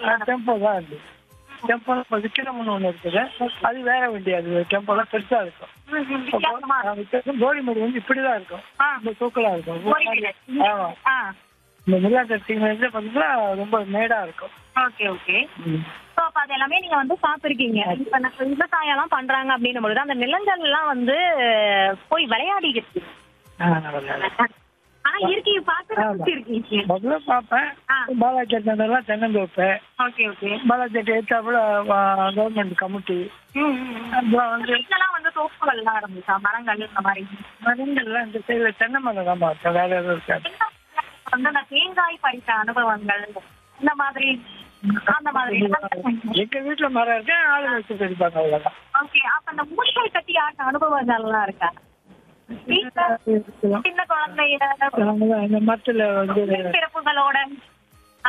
Tempo தான் அது tempo இப்போ விக்ரம்னு ஒன்று இருக்குது அது வேற வண்டி அது டெம்போலாம் பெருசா இருக்கும் வித்தியாசமா இருக்கும். வித்தியாசம் கோழிமடி வந்து இப்படிதான் இருக்கும் ஆ. ரொம்ப தூக்கலா இருக்கும் கோழிமேடு. ஆமா ஆ இந்த மில்லாட்ட டீம் வந்து பாத்தீங்கன்னா ரொம்ப மேடா இருக்கும் ஓகே ஓகே ஸோ அப்ப அது எல்லாமே நீங்க வந்து பார்த்துருக்கீங்க இப்ப நம்ம விவசாயம் எல்லாம் பண்றாங்க அப்படின்னும் பொழுது அந்த நிலங்கள் எல்லாம் வந்து போய் விளையாடி இருக்கு ஆ, நல்லா ஆனா இயற்கையை பார்த்து ஆமா. ரசிச்சிருக்கீங்க முதல்ல பார்ப்பேன் ஆ. பாலாஜி எல்லாம் தென்னந்தோப்பு ஓகே ஓகே பாலாஜி எடுத்தாப்புல கவர்மெண்ட் கமிட்டி அப்புறம் வந்து வீட்டுலலாம் வந்து தோப்புகள் எல்லாம் இருந்துச்சா மரங்கள் இந்த மாதிரி மரங்கள்லாம் இந்த சைடுல தென்னை மரம் தான் பார்த்தேன் வேற எதுவும் இருக்காது வந்து அந்த தேங்காய் பறித்த அனுபவங்கள் இந்த மாதிரி அந்த மாதிரி எங்க வீட்டுல மரம் இருக்கு ஆளு வச்சு தெரிப்பாங்க அவ்வளவுதான் ஓகே அப்ப அந்த மூட்டைகள் கட்டி ஆட்ட அனுபவங்கள் எல்லாம் இருக்கா வீட்டுல இருக்கலாம். சின்ன குழந்தைய அவ்வளவுதான். இந்த மரத்துல வந்து பிறப்புகளோட ஆ.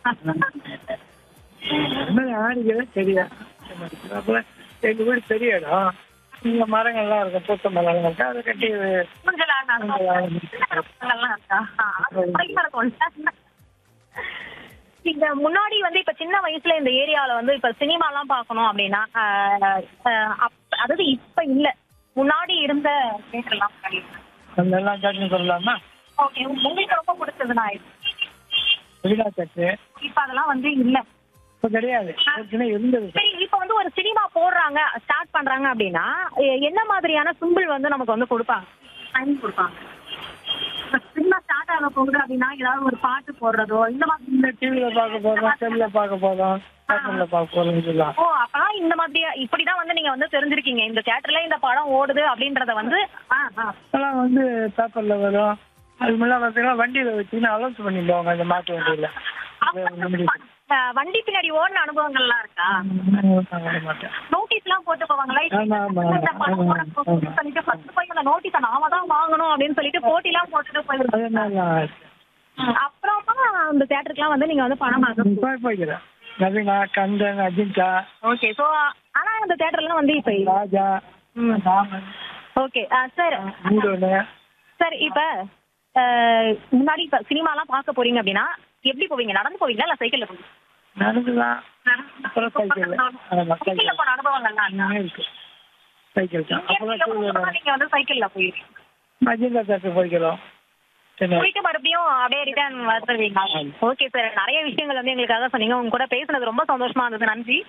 ஆடிக்கவே தெரியாது அப்புறம் எங்க வீடு பெரிய இடம் இங்க மரங்கள்லாம் இருக்கும் பூத்த மரங்கள் இருக்கு அதை கட்டி ஊஞ்சல் ஆடின அனுபவங்கள், சின்ன பிறப்புகள்லாம் இருக்கா ஆ, அது பயமா இருக்கும்ல. இங்க முன்னாடி வந்து இப்ப சின்ன வயசுல இந்த ஏரியால வந்து இப்ப சினிமா எல்லாம் பாக்கணும் அப்படின்னா ஆஹ், ஆஹ், அப்- அதாவது இப்ப இல்ல முன்னாடி இருந்த theatre எல்லாம் கிடையாது. அந்த எல்லாம் கட்டுன்னு சொல்லலாமா ஓகே உங்களுக்கு ரொம்ப பிடிச்சதுனா இது. விழா கட்டு இப்ப அதெல்லாம் வந்து இல்ல இப்ப கிடையாது ஏற்கனவே இருந்தது சரி இப்ப வந்து ஒரு சினிமா போடுறாங்க ஸ்டார்ட் பண்றாங்க அப்படின்னா எ- என்ன மாதிரியான சிம்பிள் வந்து நமக்கு வந்து கொடுப்பாங்க டைம் கொடுப்பாங்க சினிமா ஸ்டார்ட் ஆக போகுது அப்படின்னா ஏதாவது ஒரு பாட்டு போடுறதோ இந்த மாதிரி இந்த டிவில பார்க்க போறோம் செல்ல பார்க்க போறோம் பேப்பர்ல பார்க்க போறோம் சொல்லலாம் ஓ அப்பதான் இந்த மாதிரி இப்படிதான் வந்து நீங்க வந்து தெரிஞ்சிருக்கீங்க இந்த தியேட்டர்ல இந்த படம் ஓடுது அப்படின்றத வந்து ஆ, ஆ. அதெல்லாம் வந்து பேப்பர்ல வரும் அது முன்னாடி பார்த்தீங்கன்னா வண்டியில வச்சுன்னு அலௌன்ஸ் பண்ணிடுவாங்க இந்த மாட்டு வண்டியில அது ஒண்ணு முடியுது. அஹ், வண்டி பின்னாடி ஓடின அனுபவங்கள்லாம் இருக்கா நான் வர மாட்டேன் நோட்டீஸ் எல்லாம் போட்டு போவாங்களா ஆமா, ஆமா, இந்த படம் ஆமா, ஓட போகுதுன்னு ஆமா. சொல்லிட்டு ஃபர்ஸ்ட் போய் அந்த நோட்டீஸை நாம தான் வாங்கணும் அப்படின்னு சொல்லிட்டு போட்டி எல்லாம் போட்டுட்டு போயிருந்தோம் அதனால அப்புறமா அந்த தியேட்டருக்குலாம் வந்து நீங்க வந்து பணம் வாங்க போய் போய்க்கிறேன் நவீனா கந்தன் அஜிந்தா ஓகே சோ ஆனா அந்த தியேட்டர்லாம் வந்து இப்ப இல்ல. ராஜா ம். ராமன் ஓகே சார் மூடோனு சார் இப்ப அஹ், முன்னாடி இப்ப சினிமா எல்லாம் பார்க்க போறீங்க அப்படின்னா எப்படி போவீங்க நடந்து போவீங்களா இல்ல சைக்கிள்ல போவீங்க நடந்துதான் அப்புறம் சைக்கிள் ஆமா சைக்கிள்ல சைக்கிள் போன அனுபவங்கள்லாம் இருக்கா? எல்லாமே இருக்கு சைக்கிள் தான் அப்புறம் இயற்கையில டூ போகும்போது வீலர் நீங்க வந்து சைக்கிள்ல போயிருக்கீங்க அஜிந்தா தேட்டர் போய்க்கிறோம் சென்னை போயிட்டு மறுபடியும் அப்படியே ரிட்டர்ன் வந்துருவீங்க ஓகே சார் நிறைய விஷயங்கள் வந்து எங்களுக்காக சொன்னீங்க உங்க கூட பேசுனது ரொம்ப சந்தோஷமா இருந்தது நன்றி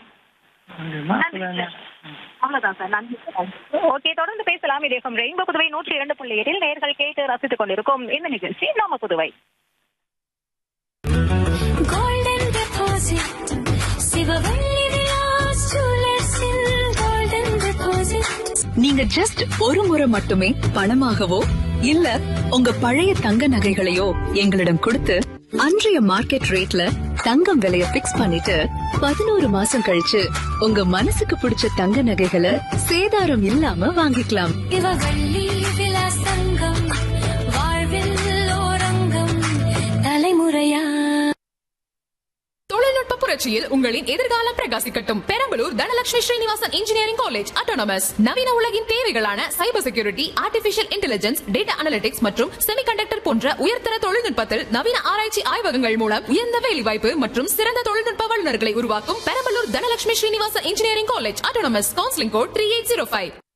அவ்வளவுதான் சார் நன்றி ஓகே தொடர்ந்து பேசலாம் இது எஃப்எம் ரெயின்போ புதுவை நூற்றி இரண்டு புள்ளி எட்டில் நேர்கள் கேட்டு ரசித்துக் கொண்டிருக்கும் இந்த நிகழ்ச்சி நாம புதுவை golden deposit சிவவள்ளி விலாஸ் ஜுவல்லர்ஸில் golden deposit நீங்க ஜஸ்ட் ஒரு முறை மட்டுமே பணமாகவோ இல்ல உங்க பழைய தங்க நகைகளையோ எங்களிடம் கொடுத்து அன்றைய மார்க்கெட் ரேட்ல தங்கம் விலைய பிக்ஸ் பண்ணிட்டு பதினோரு மாசம் கழிச்சு உங்க மனசுக்கு பிடிச்ச தங்க நகைகளை சேதாரம் இல்லாம வாங்கிக்கலாம் சிவவள்ளி விலாஸ் தங்கம் வாழ்வில் ஓரங்கம் தலைமுறையா தொழில்நுட்ப புரட்சியில் உங்களின் எதிர்காலம் பிரகாசிக்கட்டும் Perambalur Dhanalakshmi Srinivasan engineering college autonomous நவீன உலகின் தேவைகளான cyber security artificial intelligence data analytics மற்றும் செமிகண்டக்டர் போன்ற உயர்தர தொழில்நுட்பத்தில் நவீன ஆராய்ச்சி ஆய்வகங்கள் மூலம் உயர்ந்த வேலைவாய்ப்பு மற்றும் சிறந்த தொழில்நுட்ப வல்லுநர்களை உருவாக்கும் Perambalur Dhanalakshmi Srinivasan engineering college autonomous counselling code three eight zero five